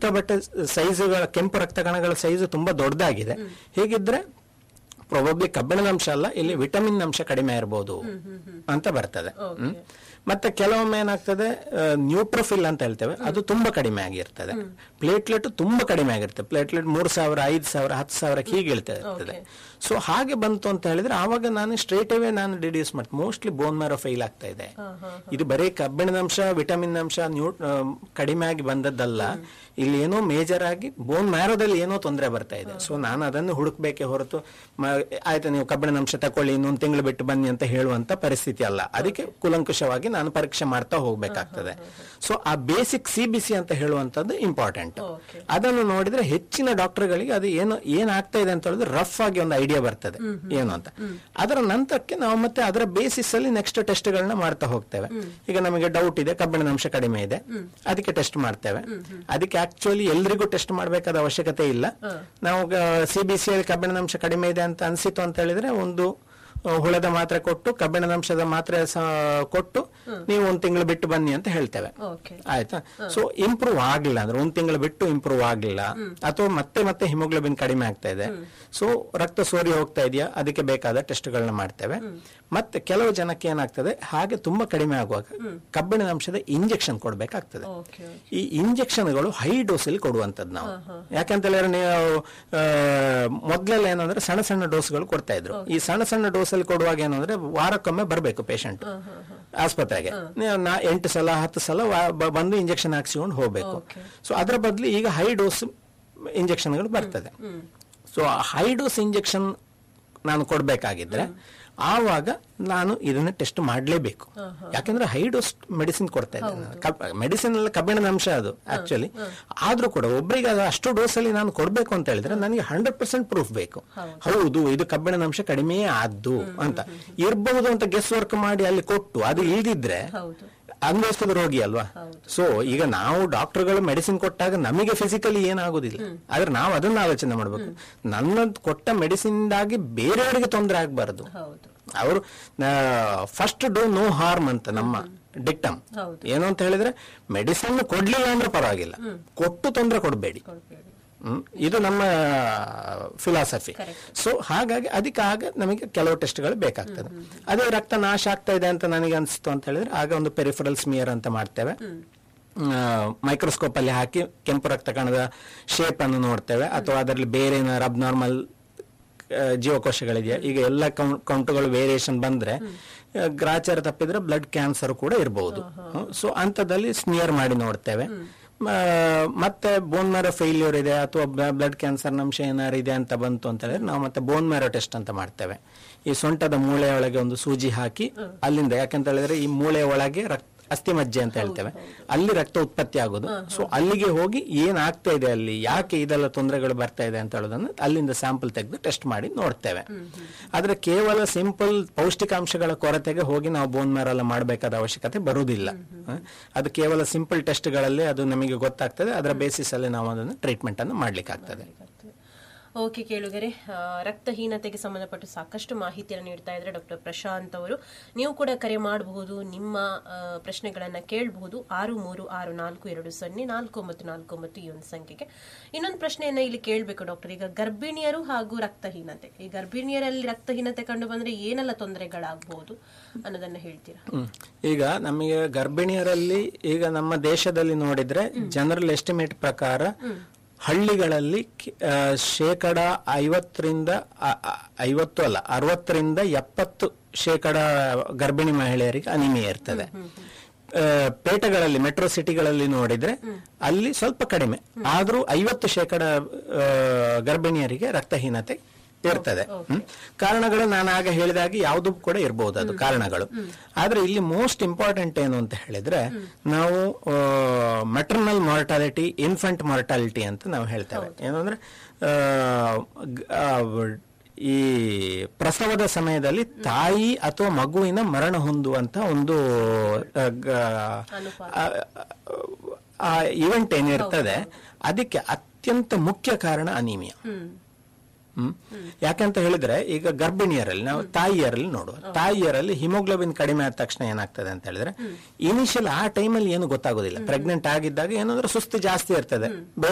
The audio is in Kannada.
ಸಿಕ್ಕಾಪಟ್ಟೆ ಸೈಜುಗಳ ಕೆಂಪು ರಕ್ತ ಕಣಗಳ ಸೈಜ್ ತುಂಬಾ ದೊಡ್ಡದಾಗಿದೆ ಹೀಗಿದ್ರೆ ಪ್ರೊಬಬ್ಲಿ ಕಬ್ಬಿಣದ ಅಂಶ ಅಲ್ಲ ಇಲ್ಲಿ ವಿಟಮಿನ್ ಅಂಶ ಕಡಿಮೆ ಇರಬಹುದು ಅಂತ ಬರ್ತದೆ ಹ್ಮ್. ಮತ್ತೆ ಕೆಲವೊಮ್ಮೆ ಏನಾಗ್ತದೆ ನ್ಯೂಟ್ರೋಫಿಲ್ ಅಂತ ಹೇಳ್ತೇವೆ ಅದು ತುಂಬಾ ಕಡಿಮೆ ಆಗಿರ್ತದೆ ಪ್ಲೇಟ್ಲೆಟ್ ತುಂಬಾ ಕಡಿಮೆ ಆಗಿರ್ತದೆ ಪ್ಲೇಟ್ಲೆಟ್ ಮೂರ್ ಸಾವಿರ ಐದು ಸಾವಿರ ಹತ್ತು ಸಾವಿರಕ್ಕೆ ಹೀಗೆ ಇಳ್ತಾ ಇರ್ತದೆ ಸೊ ಹಾಗೆ ಬಂತು ಅಂತ ಹೇಳಿದ್ರೆ ಆವಾಗ ನಾನು ಸ್ಟ್ರೇಟ್ ಅವೇ ನಾನು ಡಿಡ್ಯೂಸ್ ಮಾಡ್ತೀನಿ ಮೋಸ್ಟ್ಲಿ ಬೋನ್ ಮ್ಯಾರೋ ಫೈಲ್ ಆಗ್ತಾ ಇದೆ ಇದು ಬರೀ ಕಬ್ಬಿಣದ ಅಂಶ ವಿಟಮಿನ್ ಅಂಶ ನ್ಯೂ ಆ, ಕಡಿಮೆ ಆಗಿ ಬಂದದ್ದಲ್ಲ ಇಲ್ಲಿ ಏನೋ ಮೇಜರ್ ಆಗಿ ಬೋನ್ ಮ್ಯಾರೋದಲ್ಲಿ ಏನೋ ತೊಂದರೆ ಬರ್ತಾ ಇದೆ ಸೊ ನಾನು ಅದನ್ನು ಹುಡುಕ್ಬೇಕೆ ಹೊರತು ಮ- ಆಯ್ತು ನೀವು ಕಬ್ಬಿಣದ ಅಂಶ ತಕೊಳ್ಳಿ ಇನ್ನೊಂದು ತಿಂಗಳು ಬಿಟ್ಟು ಬನ್ನಿ ಅಂತ ಹೇಳುವಂತ ಪರಿಸ್ಥಿತಿ ಅಲ್ಲ ಅದಕ್ಕೆ ಕುಲಂಕುಷವಾಗಿ ನಾನು ಪರೀಕ್ಷೆ ಮಾಡ್ತಾ ಹೋಗ್ಬೇಕಾಗ್ತದೆ ಸೊ ಆ ಬೇಸಿಕ್ ಸಿ ಬಿ ಸಿ ಅಂತ ಹೇಳುವಂತದ್ದು ಇಂಪಾರ್ಟೆಂಟ್ ಅದನ್ನು ನೋಡಿದ್ರೆ ಹೆಚ್ಚಿನ ಡಾಕ್ಟರ್ಗಳಿಗೆ ಅದು ಏನು ಏನಾಗ್ತಾ ಇದೆ ಅಂತ ಹೇಳಿದ್ರೆ ರಫ್ ಆಗಿ ಒಂದು ಐಡಿಯಾ ಬರ್ತದೆ ಏನು ಅಂತ ಅದರ ನಂತರಕ್ಕೆ ನಾವು ಮತ್ತೆ ಅದರ ಬೇಸಿಸ್ ಅಲ್ಲಿ ನೆಕ್ಸ್ಟ್ ಟೆಸ್ಟ್ ಗಳನ್ನ ಮಾಡ್ತಾ ಹೋಗ್ತೇವೆ ಈಗ ನಮಗೆ ಡೌಟ್ ಇದೆ ಕಬ್ಬಿಣದ ಅಂಶ ಕಡಿಮೆ ಇದೆ ಅದಕ್ಕೆ ಟೆಸ್ಟ್ ಮಾಡ್ತೇವೆ ಅದಕ್ಕೆ ಆಕ್ಚುಲಿ ಎಲ್ರಿಗೂ ಟೆಸ್ಟ್ ಮಾಡಬೇಕಾದ ಅವಶ್ಯಕತೆ ಇಲ್ಲ ನಾವು ಸಿ ಬಿ ಸಿ ಕಬ್ಬಿಣದ ಅಂಶ ಕಡಿಮೆ ಇದೆ ಅಂತ ಅನ್ಸಿತು ಅಂತ ಹೇಳಿದ್ರೆ ಒಂದು ಆ, ಹುಳದ ಮಾತ್ರೆ ಕೊಟ್ಟು ಕಬ್ಬಿಣದ ಅಂಶದ ಮಾತ್ರೆ ಸ- ಕೊಟ್ಟು ನೀವು ಒಂದು ತಿಂಗಳು ಬಿಟ್ಟು ಬನ್ನಿ ಅಂತ ಹೇಳ್ತೇವೆ ಓಕೆ ಆಯ್ತಾ ಸೊ ಇಂಪ್ರೂವ್ ಆಗ್ಲಿಲ್ಲ ಅಂದ್ರೆ ಒಂದ್ ತಿಂಗಳು ಬಿಟ್ಟು ಇಂಪ್ರೂವ್ ಆಗ್ಲಿಲ್ಲ ಅಥವಾ ಮತ್ತೆ ಮತ್ತೆ ಹಿಮೋಗ್ಲೋಬಿನ್ ಕಡಿಮೆ ಆಗ್ತಾ ಇದೆ ಸೊ ರಕ್ತ ಸೋರಿ ಹೋಗ್ತಾ ಇದೆಯಾ ಅದಕ್ಕೆ ಬೇಕಾದ ಟೆಸ್ಟ್ಗಳನ್ನ ಮಾಡ್ತೇವೆ ಮತ್ತೆ ಕೆಲವು ಜನಕ್ಕೆ ಏನಾಗ್ತದೆ ಹಾಗೆ ತುಂಬಾ ಕಡಿಮೆ ಆಗುವಾಗ ಕಬ್ಬಿಣದ ಅಂಶದ ಇಂಜೆಕ್ಷನ್ ಕೊಡ್ಬೇಕಾಗ್ತದೆ ಓಕೆ ಈ ಇಂಜೆಕ್ಷನ್ಗಳು ಹೈ ಡೋಸ್ ಅಲ್ಲಿ ಕೊಡುವಂತದ್ದು ನಾವು ಯಾಕಂತ ಹೇಳಿದ್ರೆ ನೀವು ಆ, ಮೊದ್ಲೆಲ್ಲ ಏನಂದ್ರೆ ಸಣ್ಣ ಸಣ್ಣ ಡೋಸ್ಗಳು ಕೊಡ್ತಾ ಇದ್ರು ಈ ಸಣ್ಣ ಸಣ್ಣ ಡೋಸ್ ಅಲ್ಲಿ ಕೊಡುವಾಗ ಏನಂದ್ರೆ ವಾರಕ್ಕೊಮ್ಮೆ ಬರಬೇಕು ಪೇಷಂಟ್ ಆಸ್ಪತ್ರೆಗೆ ನೀವು ನಾ ಎಂಟು ಸಲ ಹತ್ತು ಸಲ ವಾ- ಬ- ಬಂದು ಇಂಜೆಕ್ಷನ್ ಹಾಕ್ಸಿಕೊಂಡು ಹೋಗ್ಬೇಕು ಸೊ ಅದರ ಬದಲು ಈಗ ಹೈ ಡೋಸ್ ಇಂಜೆಕ್ಷನ್ಗಳು ಬರ್ತದೆ ಸೊ ಹೈ ಡೋಸ್ ಇಂಜೆಕ್ಷನ್ ನಾನು ಕೊಡ್ಬೇಕಾಗಿದ್ರೆ ಆವಾಗ ನಾನು ಇದನ್ನ ಟೆಸ್ಟ್ ಮಾಡಲೇಬೇಕು ಯಾಕಂದ್ರೆ ಹೈ ಡೋಸ್ ಮೆಡಿಸಿನ್ ಕೊಡ್ತಾ ಇದ್ದೇನೆ ಮೆಡಿಸಿನ್ ಎಲ್ಲ ಕಬ್ಬಿಣದ ಅಂಶ ಅದು ಆಕ್ಚುಲಿ ಆದ್ರೂ ಕೂಡ ಒಬ್ಬರಿಗೆ ಅದು ಅಷ್ಟು ಡೋಸ್ ಅಲ್ಲಿ ನಾನು ಕೊಡ್ಬೇಕು ಅಂತ ಹೇಳಿದ್ರೆ ನನಗೆ ಹಂಡ್ರೆಡ್ ಪರ್ಸೆಂಟ್ ಪ್ರೂಫ್ ಬೇಕು ಹೌದು ಇದು ಕಬ್ಬಿಣದ ಅಂಶ ಕಡಿಮೆ ಆದ್ದು ಅಂತ ಇರಬಹುದು ಅಂತ ಗೆಸ್ ವರ್ಕ್ ಮಾಡಿ ಅಲ್ಲಿ ಕೊಟ್ಟು ಅದು ಇಲ್ದಿದ್ರೆ ಹೌದು ಅನುಭವಿಸಿದ ರೋಗಿ ಅಲ್ವಾ ಸೊ ಈಗ ನಾವು ಡಾಕ್ಟರ್ಗಳು ಮೆಡಿಸಿನ್ ಕೊಟ್ಟಾಗ ನಮಗೆ ಫಿಸಿಕಲಿ ಏನಾಗುದಿಲ್ಲ ಆದ್ರೆ ನಾವು ಅದನ್ನ ಆಲೋಚನೆ ಮಾಡ್ಬೇಕು ನನ್ನ ಕೊಟ್ಟ ಮೆಡಿಸಿನ್ದಾಗಿ ಬೇರೆಯವರಿಗೆ ತೊಂದರೆ ಆಗ್ಬಾರ್ದು ಹೌದು ಅವರು ಫಸ್ಟ್ ಡೋ ನೋ ಹಾರ್ಮ್ ಅಂತ ನಮ್ಮ ಡಿಕ್ಟಮ್ ಹೌದು. ಏನು ಅಂತ ಹೇಳಿದ್ರೆ ಮೆಡಿಸಿನ್ ಕೊಡ್ಲಿಲ್ಲ ಅಂದ್ರೆ ಪರವಾಗಿಲ್ಲ ಕೊಟ್ಟು ತೊಂದರೆ ಕೊಡಬೇಡಿ ಕೊಡ್ಬೇಡಿ ಹ್ಮ್. ಇದು ನಮ್ಮ ಫಿಲಾಸಫಿ ಸೊ ಹಾಗಾಗಿ ಅದಕ್ಕೆ ಆಗ ನಮಗೆ ಕೆಲವು ಟೆಸ್ಟ್ಗಳು ಬೇಕಾಗ್ತದೆ ಅದೇ ರಕ್ತ ನಾಶ ಆಗ್ತಾ ಇದೆ ಅಂತ ನನಗೆ ಅನಿಸ್ತು ಅಂತ ಹೇಳಿದ್ರೆ ಆಗ ಒಂದು ಪೆರಿಫರಲ್ ಸ್ಮಿಯರ್ ಅಂತ ಮಾಡ್ತೇವೆ ಮೈಕ್ರೋಸ್ಕೋಪ್ ಅಲ್ಲಿ ಹಾಕಿ ಕೆಂಪು ರಕ್ತ ಕಣದ ಶೇಪ್ ಅನ್ನು ನೋಡ್ತೇವೆ ಅಥವಾ ಅದರಲ್ಲಿ ಬೇರೆ ಏನಾದ್ರು ಅಬ್ನಾರ್ಮಲ್ ಜೀವಕೋಶಗಳಿದೆಯಾ ಈಗ ಎಲ್ಲ ಕೌಂಟುಗಳು ವೇರಿಯೇಷನ್ ಬಂದ್ರೆ ಆ, ಗ್ರಾಚಾರ ತಪ್ಪಿದ್ರೆ ಬ್ಲಡ್ ಕ್ಯಾನ್ಸರ್ ಕೂಡ ಇರಬಹುದು ಸೊ ಅಂತದಲ್ಲಿ ಸ್ಮಿಯರ್ ಮಾಡಿ ನೋಡ್ತೇವೆ ಮ- ಮತ್ತೆ ಬೋನ್ ಮ್ಯಾರೋ ಫೇಲ್ಯೂರ್ ಇದೆ ಅಥವಾ ಬ್ಲಡ್ ಕ್ಯಾನ್ಸರ್ ಅಂಶ ಏನಾರು ಇದೆ ಅಂತ ಬಂತು ಅಂತ ಹೇಳಿದ್ರೆ ನಾವು ಮತ್ತೆ ಬೋನ್ ಮ್ಯಾರೋ ಟೆಸ್ಟ್ ಅಂತ ಮಾಡ್ತೇವೆ ಈ ಸೊಂಟದ ಮೂಳೆಯ ಒಳಗೆ ಒಂದು ಸೂಜಿ ಹಾಕಿ ಅಲ್ಲಿಂದ ಯಾಕಂತ ಹೇಳಿದ್ರೆ ಈ ಮೂಳೆಯ ಒಳಗೆ ರಕ್ತ ಅಸ್ಥಿ ಮಜ್ಜೆ ಅಂತ ಹೇಳ್ತೇವೆ ಅಲ್ಲಿ ರಕ್ತ ಉತ್ಪತ್ತಿ ಆಗೋದು ಸೊ ಅಲ್ಲಿಗೆ ಹೋಗಿ ಏನಾಗ್ತಾ ಇದೆ ಅಲ್ಲಿ ಯಾಕೆ ಇದೆಲ್ಲ ತೊಂದರೆಗಳು ಬರ್ತಾ ಇದೆ ಅಂತ ಹೇಳೋದನ್ನ ಅಲ್ಲಿಂದ ಸ್ಯಾಂಪಲ್ ತೆಗೆದು ಟೆಸ್ಟ್ ಮಾಡಿ ನೋಡ್ತೇವೆ ಆದ್ರೆ ಕೇವಲ ಸಿಂಪಲ್ ಪೌಷ್ಟಿಕಾಂಶಗಳ ಕೊರತೆಗೆ ಹೋಗಿ ನಾವು ಬೋನ್ ಮ್ಯಾರೆಲ್ಲ ಮಾಡಬೇಕಾದ ಅವಶ್ಯಕತೆ ಬರುವುದಿಲ್ಲ ಹ? ಅದು ಕೇವಲ ಸಿಂಪಲ್ ಟೆಸ್ಟ್ಗಳಲ್ಲಿ ಅದು ನಮಗೆ ಗೊತ್ತಾಗ್ತದೆ ಅದರ ಬೇಸಿಸ್ ಅಲ್ಲಿ ನಾವು ಅದನ್ನು ಟ್ರೀಟ್ಮೆಂಟ್ ಅನ್ನು ಮಾಡ್ಲಿಕ್ಕೆ ಆಗ್ತದೆ ಓಕೆ ಕೇಳುಗರೆ ಆ, ರಕ್ತಹೀನತೆಗೆ ಸಂಬಂಧಪಟ್ಟು ಸಾಕಷ್ಟು ಮಾಹಿತಿಯನ್ನು ನೀಡ್ತಾ ಇದ್ದಾರೆ ಡಾಕ್ಟರ್ ಪ್ರಶಾಂತ್ ಅವರು ನೀವು ಕೂಡ ಕರೆ ಮಾಡಬಹುದು ನಿಮ್ಮ ಆ, ಪ್ರಶ್ನೆಗಳನ್ನ ಕೇಳಬಹುದು ಆರು ಮೂರು ಆರು ನಾಲ್ಕು ಎರಡು ಸೊನ್ನೆ ನಾಲ್ಕು ಒಂಬತ್ತು ನಾಲ್ಕು ಒಂಬತ್ತು ಈ ಒಂದು ಸಂಖ್ಯೆಗೆ ಇನ್ನೊಂದು ಪ್ರಶ್ನೆಯನ್ನ ಇಲ್ಲಿ ಕೇಳಬೇಕು ಡಾಕ್ಟರ್ ಈಗ ಗರ್ಭಿಣಿಯರು ಹಾಗೂ ರಕ್ತಹೀನತೆ ಈ ಗರ್ಭಿಣಿಯರಲ್ಲಿ ರಕ್ತಹೀನತೆ ಕಂಡು ಬಂದ್ರೆ ಏನೆಲ್ಲ ತೊಂದರೆಗಳಾಗಬಹುದು ಅನ್ನೋದನ್ನ ಹೇಳ್ತೀರಾ ಹ್ಮ್. ಈಗ ನಮಗೆ ಗರ್ಭಿಣಿಯರಲ್ಲಿ ಈಗ ನಮ್ಮ ದೇಶದಲ್ಲಿ ನೋಡಿದ್ರೆ ಜನರಲ್ ಎಸ್ಟಿಮೇಟ್ ಪ್ರಕಾರ ಹಳ್ಳಿಗಳಲ್ಲಿ ಕಿ- ಆ, ಶೇಕಡ ಐವತ್ತರಿಂದ ಆ, ಆ, ಐವತ್ತು ಅಲ್ಲ ಅರವತ್ತರಿಂದ ಎಪ್ಪತ್ತು ಶೇಕಡ ಗರ್ಭಿಣಿ ಮಹಿಳೆಯರಿಗೆ ಅನಿಮಿಯ ಇರ್ತದೆ ಆ, ಪೇಟೆಗಳಲ್ಲಿ ಮೆಟ್ರೋ ಸಿಟಿಗಳಲ್ಲಿ ನೋಡಿದ್ರೆ ಅಲ್ಲಿ ಸ್ವಲ್ಪ ಕಡಿಮೆ ಆದ್ರೂ ಐವತ್ತು ಶೇಕಡ ಆ, ಗರ್ಭಿಣಿಯರಿಗೆ ರಕ್ತಹೀನತೆ ಇರ್ತದೆ ಹ್ಮ್. ಕಾರಣಗಳು ನಾನು ಆಗ ಹೇಳಿದಾಗೆ ಯಾವುದು ಕೂಡ ಇರಬಹುದು ಅದು ಕಾರಣಗಳು ಆದ್ರೆ ಇಲ್ಲಿ ಮೋಸ್ಟ್ ಇಂಪಾರ್ಟೆಂಟ್ ಏನು ಅಂತ ಹೇಳಿದ್ರೆ ನಾವು ಮೆಟರ್ನಲ್ ಮಾರ್ಟಾಲಿಟಿ ಇನ್ಫಂಟ್ ಮಾರ್ಟಾಲಿಟಿ ಅಂತ ನಾವು ಹೇಳ್ತೇವೆ ಏನಂದ್ರೆ ಆ, ಗ- ಆ, ಈ ಪ್ರಸವದ ಸಮಯದಲ್ಲಿ ತಾಯಿ ಅಥವಾ ಮಗುವಿನ ಮರಣ ಹೊಂದುವಂತ ಒಂದು ಆ, ಗ- ಆ, ಆ ಇವೆಂಟ್ ಏನಿರ್ತದೆ ಅದಕ್ಕೆ ಅತ್ಯಂತ ಮುಖ್ಯ ಕಾರಣ ಅನಿಮಿಯಾ ಹ್ಮ್ ಯಾಕಂತ ಹೇಳಿದ್ರೆ ಈಗ ಗರ್ಭಿಣಿಯರಲ್ಲಿ ನಾವು ತಾಯಿಯರಲ್ಲಿ ನೋಡುವ ತಾಯಿಯರಲ್ಲಿ ಹಿಮೋಗ್ಲೋಬಿನ್ ಕಡಿಮೆ ಆದ ತಕ್ಷಣ ಏನಾಗ್ತದೆ ಅಂತ ಹೇಳಿದ್ರೆ ಇನಿಷಿಯಲ್ ಆ ಟೈಮಲ್ಲಿ ಏನು ಗೊತ್ತಾಗೋದಿಲ್ಲ ಪ್ರೆಗ್ನೆಂಟ್ ಆಗಿದ್ದಾಗ ಏನಂದ್ರೆ ಸುಸ್ತು ಜಾಸ್ತಿ ಇರ್ತದೆ